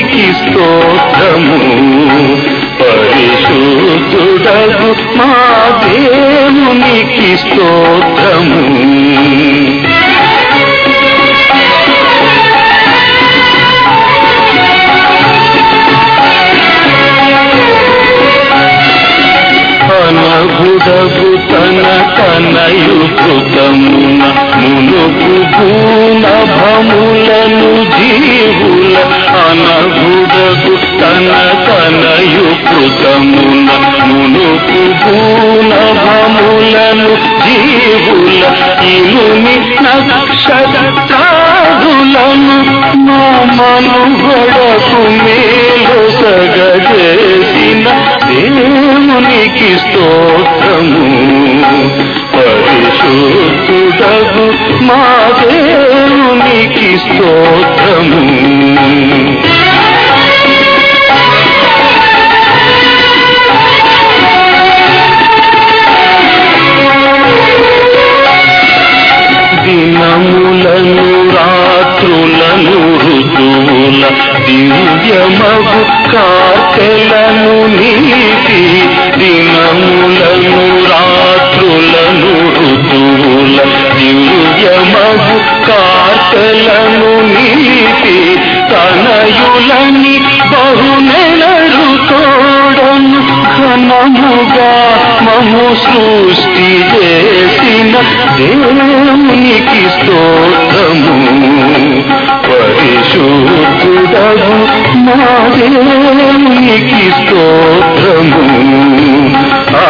దేవునికి స్తోత్రము పరిశుద్ధుడగు మా దేవునికి స్తోత్రము అనగుదగు తన తనయు కృతమున మునుపు భూనభములను జీవుల అనగుదగు తన తనయు కృతమున మునుపు భూనభములను జీవుల ఇనుని నక్షత్రాదులను మా మనుగడకు మేలు సగజేసిన దేవునికి స్తోత్రము పరిశుద్ధుడగు మా దేవునికి స్తోత్రము దినములను రాత్రులను ఋతువుల దివ్యమగు కార్తెలను నీటి దినములను రాత్రులను ఋతువుల దివ్యమగు కార్తెలను నీటి తనయులని బహునెలరు తోడను ఘనముగా మము సృష్టి చేసిన దేవునికి స్తోత్రము పరిశుద్ధుడగు మా దేవునికి స్తోత్రము ఆ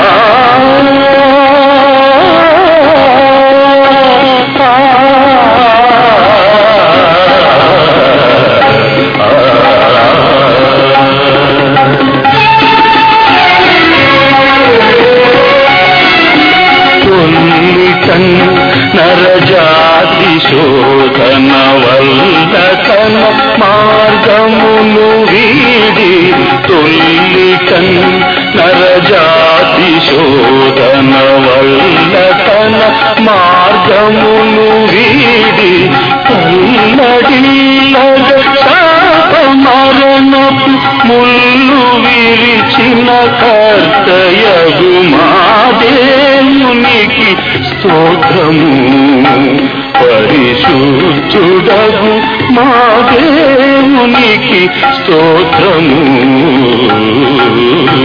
పొందికన్ నరజాతి శోధన వల్ల తన మార్గమును వీడి తొల్లికన్ నరజాతి శోధన వల్ల తన మార్గమును వీడి తల్లడిల్లగ శాప మరణపు ముళ్ళు విరిచిన కర్తయగు మా దేవునికి స్తోత్రము పరిశుద్ధుడగు మా దేవునికి స్తోత్రము